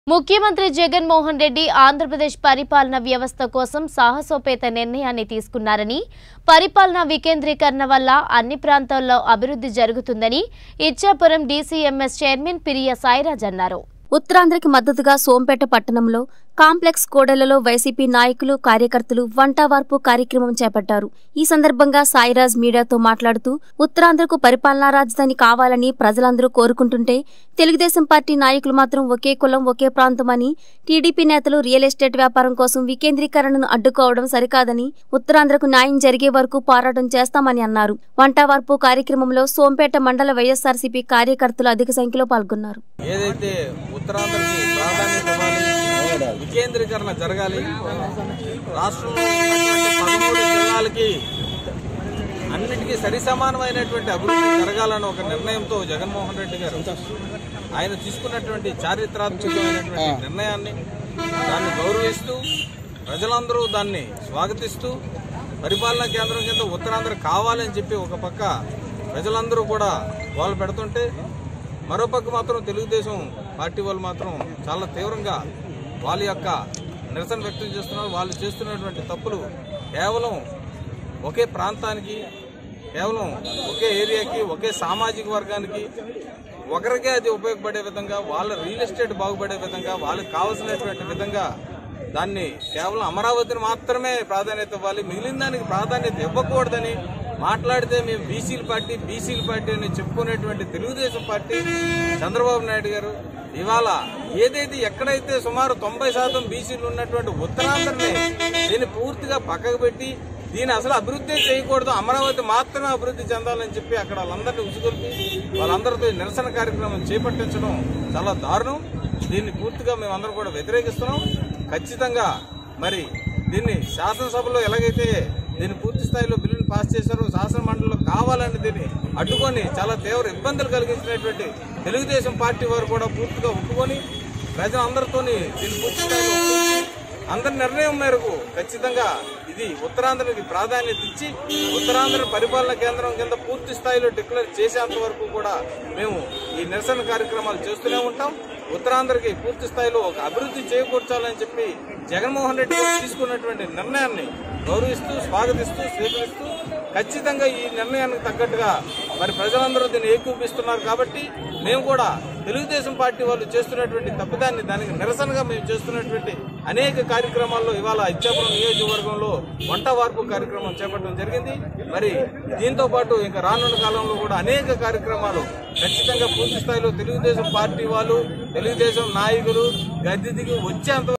ముఖ్యమంత్రి జగన్మోహన్ రెడ్డి ఆంధ్రప్రదేశ్ పరిపాలన వ్యవస్థ కోసం సాహసోపేత నిర్ణయాన్ని తీసుకున్నారని పరిపాలన వికేంద్రీకరణ వల్ల అన్ని ప్రాంతాల్లో అభివృద్ధి జరుగుతుందని ఇచ్చాపురం డీసీఎంఎస్ చైర్మన్ పిరియ సాయిరాజ్ అన్నారు ఉత్తరాంధ్రకి మద్దతుగా సోంపేట పట్టణంలో కాంప్లెక్స్ కోడెలలో వైసీపీ నాయకులు కార్యకర్తలు వంటవార్పు కార్యక్రమం చేపట్టారు ఈ సందర్భంగా సాయిరాజ్ మీడియాతో మాట్లాడుతూ ఉత్తరాంధ్రకు పరిపాలనా రాజధాని కావాలని ప్రజలందరూ కోరుకుంటుంటే తెలుగుదేశం పార్టీ నాయకులు మాత్రం ఒకే కులం ఒకే ప్రాంతం అని టీడీపీ నేతలు రియల్ ఎస్టేట్ వ్యాపారం కోసం వికేంద్రీకరణను అడ్డుకోవడం సరికాదని ఉత్తరాంధ్రకు న్యాయం జరిగే వరకు పోరాటం చేస్తామని అన్నారు వంటవార్పు కార్యక్రమంలో సోంపేట మండల వైఎస్ఆర్సీపీ కార్యకర్తలు అధిక సంఖ్యలో పాల్గొన్నారు ఏదైతే ఉత్తరాంధ్రకి ప్రాధాన్యత ఇవ్వాలి వికేంద్రీకరణ జరగాలి రాష్ట్రంలో ఉన్నటువంటి పదమూడు జిల్లాలకి అన్నిటికీ సరిసమానమైనటువంటి అభివృద్ధి జరగాలని ఒక నిర్ణయంతో జగన్మోహన్ రెడ్డి గారు ఆయన తీసుకున్నటువంటి చారిత్రాత్మకమైనటువంటి నిర్ణయాన్ని దాన్ని గౌరవిస్తూ ప్రజలందరూ దాన్ని స్వాగతిస్తూ పరిపాలనా కేంద్రం కింద ఉత్తరాంధ్ర కావాలని చెప్పి ఒక పక్క ప్రజలందరూ కూడా వాళ్ళు పెడుతుంటే మరోపక్క మాత్రం తెలుగుదేశం పార్టీ వాళ్ళు మాత్రం చాలా తీవ్రంగా వాళ్ళ యొక్క నిరసన వ్యక్తం చేస్తున్నారు వాళ్ళు చేస్తున్నటువంటి తప్పులు కేవలం ఒకే ప్రాంతానికి కేవలం ఒకే ఏరియాకి ఒకే సామాజిక వర్గానికి ఒకరికే అది ఉపయోగపడే విధంగా వాళ్ళ రియల్ ఎస్టేట్ బాగుపడే విధంగా వాళ్ళకి కావాల్సినటువంటి విధంగా దాన్ని కేవలం అమరావతిని మాత్రమే ప్రాధాన్యత ఇవ్వాలి మిగిలిన దానికి ప్రాధాన్యత ఇవ్వకూడదని మాట్లాడితే మేము బీసీల పార్టీ బీసీల పార్టీ అని చెప్పుకునేటువంటి తెలుగుదేశం పార్టీ చంద్రబాబు నాయుడు గారు ఇవాళ ఏదైతే ఎక్కడైతే సుమారు తొంభై శాతం బీసీలు ఉన్నటువంటి ఉత్తరాంధ్రని దీన్ని పూర్తిగా పక్కకు పెట్టి దీన్ని అసలు అభివృద్ధి చేయకూడదు అమరావతి మాత్రమే అభివృద్ధి చెందాలని చెప్పి అక్కడ వాళ్ళందరినీ ఉసుగొల్పి వాళ్ళందరితో ఈ నిరసన కార్యక్రమం చేపట్టించడం చాలా దారుణం దీన్ని పూర్తిగా మేమందరం కూడా వ్యతిరేకిస్తున్నాం ఖచ్చితంగా మరి దీన్ని శాసనసభలో ఎలాగైతే దీన్ని పూర్తి స్థాయిలో బిల్లును పాస్ చేశారో శాసన మండలిలో కావాలని దీన్ని అడ్డుకొని చాలా తీవ్ర ఇబ్బందులు కలిగించినటువంటి తెలుగుదేశం పార్టీ వారు కూడా పూర్తిగా ఒప్పుకొని ప్రజలందరితో దీన్ని పూర్తి స్థాయిలో ఒప్పించి అందరి నిర్ణయం మేరకు ఖచ్చితంగా ఇది ఉత్తరాంధ్రకి ప్రాధాన్యత ఇచ్చి ఉత్తరాంధ్ర పరిపాలన కేంద్రం కింద పూర్తి స్థాయిలో డిక్లేర్ చేసేంత వరకు కూడా మేము ఈ నిరసన కార్యక్రమాలు చేస్తూనే ఉంటాం ఉత్తరాంధ్రకి పూర్తి స్థాయిలో ఒక అభివృద్ధి చేకూర్చాలని చెప్పి జగన్మోహన్ రెడ్డి గారు తీసుకున్నటువంటి నిర్ణయాన్ని గౌరవిస్తూ స్వాగతిస్తూ స్వీకరిస్తూ ఖచ్చితంగా ఈ నిర్ణయానికి తగ్గట్టుగా మరి ప్రజలందరూ దీన్ని ఏకూపిస్తున్నారు కాబట్టి మేము కూడా తెలుగుదేశం పార్టీ వాళ్ళు చేస్తున్నటువంటి తప్పిదాన్ని దానికి నిరసనగా మేము చేస్తున్నటువంటి అనేక కార్యక్రమాల్లో ఇవాళ ఇచ్చాపురం నియోజకవర్గంలో వంట వార్పు కార్యక్రమం చేపట్టడం జరిగింది మరి దీంతో పాటు ఇంకా రానున్న కాలంలో కూడా అనేక కార్యక్రమాలు ఖచ్చితంగా పూర్తి స్థాయిలో తెలుగుదేశం పార్టీ వాళ్ళు తెలుగుదేశం నాయకులు గద్దె దిగి వచ్చేంత